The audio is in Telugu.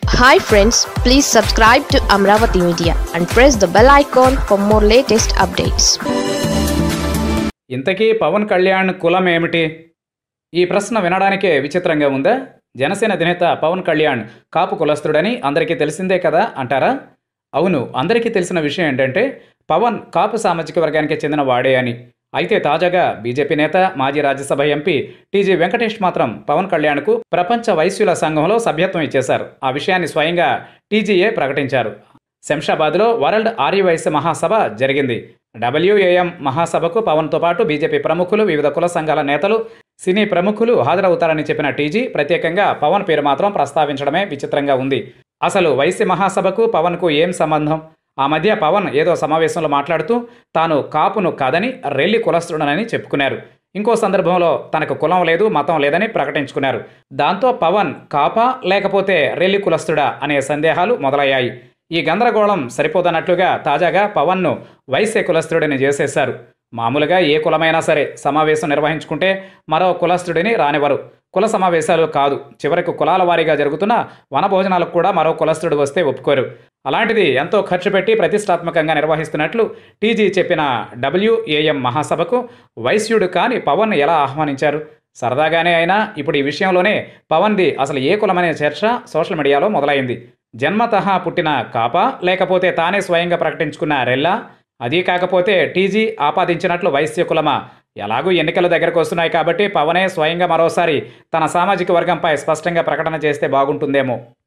hi friends please subscribe to Amaravati media and press the bell icon for more latest updates ఇంతకీ పవన్ కళ్యాణ్ కులం ఏమిటి ఈ ప్రశ్న వినడానికే విచిత్రంగా ఉందా జనసేన అధినేత పవన్ కళ్యాణ్ కాపు కులస్తుడని అందరికీ తెలిసిందే కదా అంటారా అవును అందరికీ తెలిసిన విషయం ఏంటంటే పవన్ కాపు సామాజిక వర్గానికి చెందిన వాడే అని అయితే తాజాగా బీజేపీ నేత మాజీ రాజ్యసభ ఎంపీ టీజీ వెంకటేష్ మాత్రం పవన్ కళ్యాణ్కు ప్రపంచ వైశ్యుల సంఘంలో సభ్యత్వం ఇచ్చేశారు ఆ విషయాన్ని స్వయంగా టీజీఏ ప్రకటించారు శంషాబాద్లో వరల్డ్ ఆర్యవైశ్య మహాసభ జరిగింది డబ్ల్యూఏఎం మహాసభకు పవన్తో పాటు బీజేపీ ప్రముఖులు వివిధ కుల సంఘాల నేతలు సినీ ప్రముఖులు హాజరవుతారని చెప్పిన టీజీ ప్రత్యేకంగా పవన్ పేరు మాత్రం ప్రస్తావించడమే విచిత్రంగా ఉంది అసలు వైశ్య మహాసభకు పవన్కు ఏం సంబంధం ఆ మధ్య పవన్ ఏదో సమావేశంలో మాట్లాడుతూ తాను కాపును కాదని రెల్లి కులస్తుడనని చెప్పుకున్నారు ఇంకో సందర్భంలో తనకు కులం లేదు మతం లేదని ప్రకటించుకున్నారు దాంతో పవన్ కాపా లేకపోతే రెల్లి కులస్తుడా అనే సందేహాలు మొదలయ్యాయి ఈ గందరగోళం సరిపోదన్నట్లుగా తాజాగా పవన్ను వైశ్య కులస్తుడిని చేసేశారు మామూలుగా ఏ కులమైనా సరే సమావేశం నిర్వహించుకుంటే మరో కులస్తుడిని రానివ్వరు కుల సమావేశాలు కాదు చివరకు కులాల వారీగా జరుగుతున్న వనభోజనాలకు కూడా మరో కులస్తుడు వస్తే ఒప్పుకోరు అలాంటిది ఎంతో ఖర్చు పెట్టి ప్రతిష్టాత్మకంగా నిర్వహిస్తున్నట్లు టీజీ చెప్పిన డబ్ల్యూఏఎం మహాసభకు వైశ్యుడు కాని పవన్ ఎలా ఆహ్వానించారు సరదాగానే అయినా ఇప్పుడు ఈ విషయంలోనే పవన్ది అసలు ఏ కులమనే చర్చ సోషల్ మీడియాలో మొదలైంది జన్మతహా పుట్టిన కాపా లేకపోతే తానే స్వయంగా ప్రకటించుకున్న రెల్లా అదీ కాకపోతే టీజీ ఆపాదించినట్లు వైశ్య కులమా ఎలాగూ ఎన్నికలు దగ్గరకు వస్తున్నాయి కాబట్టి పవనే స్వయంగా మరోసారి తన సామాజిక వర్గంపై స్పష్టంగా ప్రకటన చేస్తే బాగుంటుందేమో